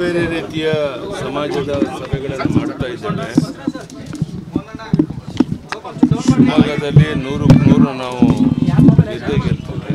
ಬೇರೆ ರೀತಿಯ ಸಮಾಜದ ಸಭೆಗಳನ್ನು ಮಾಡ್ತಾ ಇದ್ದೇವೆ ಶಿವಮೊಗ್ಗದಲ್ಲಿ ನೂರಕ್ಕೆ ನೂರು ನಾವು ಗೆದ್ದೇ ಗೆಲ್ತೇವೆ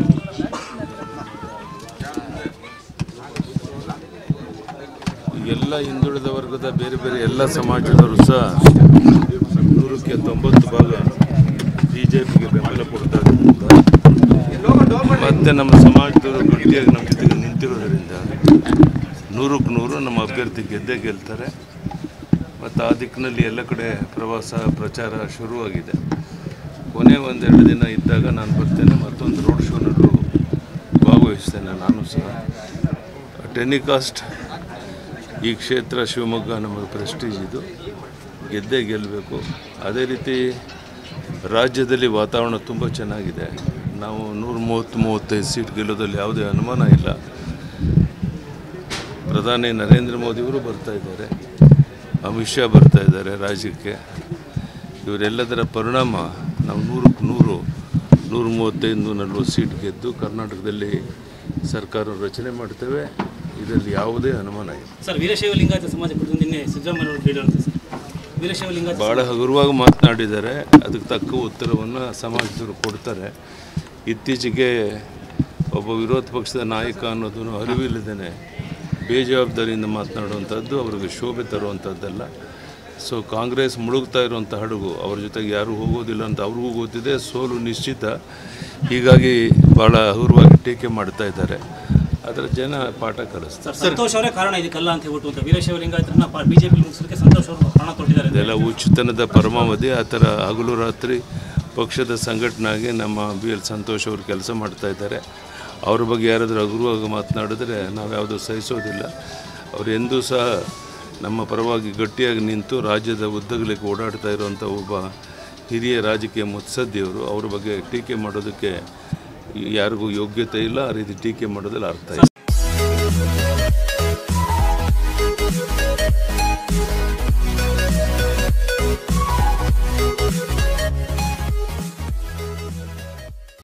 ಎಲ್ಲ ಹಿಂದುಳಿದ ವರ್ಗದ ಬೇರೆ ಬೇರೆ ಎಲ್ಲ ಸಮಾಜದವರು ಸಹ ನೂರಕ್ಕೆ ತೊಂಬತ್ತು ಭಾಗ ಬಿ ಜೆ ಪಿಗೆ ಬೆಂಬಲ ಕೊಡ್ತಾ ಇದ್ದಾರೆ ಮತ್ತೆ ನಮ್ಮ ಸಮಾಜದವರು ಗಟ್ಟಿಯಾಗಿ ನಮ್ಮ ಜೊತೆಗೆ ನಿಂತಿರೋದ್ರಿಂದ ನೂರಕ್ಕೆ ನೂರು ನಮ್ಮ ಅಭ್ಯರ್ಥಿ ಗೆದ್ದೇ ಗೆಲ್ತಾರೆ ಮತ್ತು ಆ ದಿಕ್ಕಿನಲ್ಲಿ ಎಲ್ಲ ಕಡೆ ಪ್ರವಾಸ ಪ್ರಚಾರ ಶುರುವಾಗಿದೆ ಕೊನೆ ಒಂದೆರಡು ದಿನ ಇದ್ದಾಗ ನಾನು ಬರ್ತೇನೆ ಮತ್ತೊಂದು ರೋಡ್ ಶೋನಲ್ಲೂ ಭಾಗವಹಿಸ್ತೇನೆ ನಾನು ಸಹ ಟೆನಿಕಾಸ್ಟ್ ಈ ಕ್ಷೇತ್ರ ಶಿವಮೊಗ್ಗ ನಮಗೆ ಪ್ರೆಸ್ಟೀಜ್ ಇದು ಗೆದ್ದೇ ಗೆಲ್ಲಬೇಕು ಅದೇ ರೀತಿ ರಾಜ್ಯದಲ್ಲಿ ವಾತಾವರಣ ತುಂಬ ಚೆನ್ನಾಗಿದೆ ನಾವು ನೂರ ಮೂವತ್ತು ಮೂವತ್ತೈದು ಸೀಟ್ ಗೆಲ್ಲೋದ್ರಲ್ಲಿ ಯಾವುದೇ ಅನುಮಾನ ಇಲ್ಲ ಪ್ರಧಾನಿ ನರೇಂದ್ರ ಮೋದಿಯವರು ಬರ್ತಾ ಇದ್ದಾರೆ ಅಮಿತ್ ಶಾ ಬರ್ತಾ ಇದ್ದಾರೆ ರಾಜ್ಯಕ್ಕೆ ಇವರೆಲ್ಲದರ ಪರಿಣಾಮ ನಾವು ನೂರಕ್ಕೆ ನೂರು ನೂರ ಮೂವತ್ತೈದು ನೂರ ನಲ್ವತ್ತು ಸೀಟ್ ಗೆದ್ದು ಕರ್ನಾಟಕದಲ್ಲಿ ಸರ್ಕಾರ ರಚನೆ ಮಾಡ್ತೇವೆ ಇದರಲ್ಲಿ ಯಾವುದೇ ಅನುಮಾನ ಇಲ್ಲ ಸರ್ ವೀರಶೈವ ಲಿಂಗಾಯತ ಸಮಾಜ ಕುರಿತು ನಿನ್ನೆ ಸಿದ್ದರಾಮಯ್ಯ ಅವರು ಹೇಳಿರುವಂತೆ ಸರ್ ವೀರಶೈವ ಲಿಂಗಾಯತ ಭಾಳ ಹಗುರವಾಗಿ ಮಾತನಾಡಿದ್ದಾರೆ ಅದಕ್ಕೆ ತಕ್ಕ ಉತ್ತರವನ್ನು ಸಮಾಜದವರು ಕೊಡ್ತಾರೆ ಇತ್ತೀಚೆಗೆ ಒಬ್ಬ ವಿರೋಧ ಪಕ್ಷದ ನಾಯಕ ಅನ್ನೋದನ್ನು ಅರಿವಿಲ್ಲದೇ ಬೇಜವಾಬ್ದಾರಿಯಿಂದ ಮಾತನಾಡುವಂಥದ್ದು ಅವ್ರಿಗೆ ಶೋಭೆ ತರುವಂಥದ್ದಲ್ಲ ಸೊ ಕಾಂಗ್ರೆಸ್ ಮುಳುಗ್ತಾ ಇರುವಂಥ ಹಡಗು ಅವ್ರ ಜೊತೆಗೆ ಯಾರೂ ಹೋಗೋದಿಲ್ಲ ಅಂತ ಅವ್ರಿಗೂ ಗೊತ್ತಿದೆ ಸೋಲು ನಿಶ್ಚಿತ ಹೀಗಾಗಿ ಭಾಳ ಹಗುರವಾಗಿ ಟೀಕೆ ಮಾಡ್ತಾ ಇದ್ದಾರೆ ಅದರ ಜನ ಪಾಠ ಕಲಿಸ್ತಾರೆ ಸರ್ ಸಂತೋಷ್ ಅವರೇ ಕಾರಣ ಇದಕ್ಕೆಲ್ಲ ಅಂತ ಹೇಳ್ಬಿಟ್ಟು ಅಂತ ವೀರಶೈವ ಲಿಂಗಾಯತರನ್ನ ಬಿಜೆಪಿ ಮುಗಿಸೋದಕ್ಕೆ ಸಂತೋಷ್ ಅವರು ಪ್ರಾಣ ತೊಟ್ಟಿದ್ದಾರೆ ಇದೆಲ್ಲ ಹುಚ್ಚುತನದ ಪರಮಾವಧಿ ಆ ಥರ ಹಗಲು ರಾತ್ರಿ ಪಕ್ಷದ ಸಂಘಟನೆಗೆ ನಮ್ಮ ಬಿ ಎಲ್ ಸಂತೋಷ್ ಅವರು ಕೆಲಸ ಮಾಡ್ತಾ ಇದ್ದಾರೆ ಅವ್ರ ಬಗ್ಗೆ ಯಾರಾದರೂ ಹಗುರವಾಗಿ ಮಾತನಾಡಿದ್ರೆ ನಾವು ಯಾವುದೂ ಸಹಿಸೋದಿಲ್ಲ ಅವ್ರು ಎಂದೂ ಸಹ ನಮ್ಮ ಪರವಾಗಿ ಗಟ್ಟಿಯಾಗಿ ನಿಂತು ರಾಜ್ಯದ ಉದ್ದಗಲಿಕ್ಕೆ ಓಡಾಡ್ತಾ ಇರುವಂಥ ಒಬ್ಬ ಹಿರಿಯ ರಾಜಕೀಯ ಮುತ್ಸದ್ದಿಯವರು ಅವ್ರ ಬಗ್ಗೆ ಟೀಕೆ ಮಾಡೋದಕ್ಕೆ ಯಾರಿಗೂ ಯೋಗ್ಯತೆ ಇಲ್ಲ ಆ ರೀತಿ ಟೀಕೆ ಮಾಡೋದ್ರಲ್ಲಿ ಅರ್ಥ ಇಲ್ಲ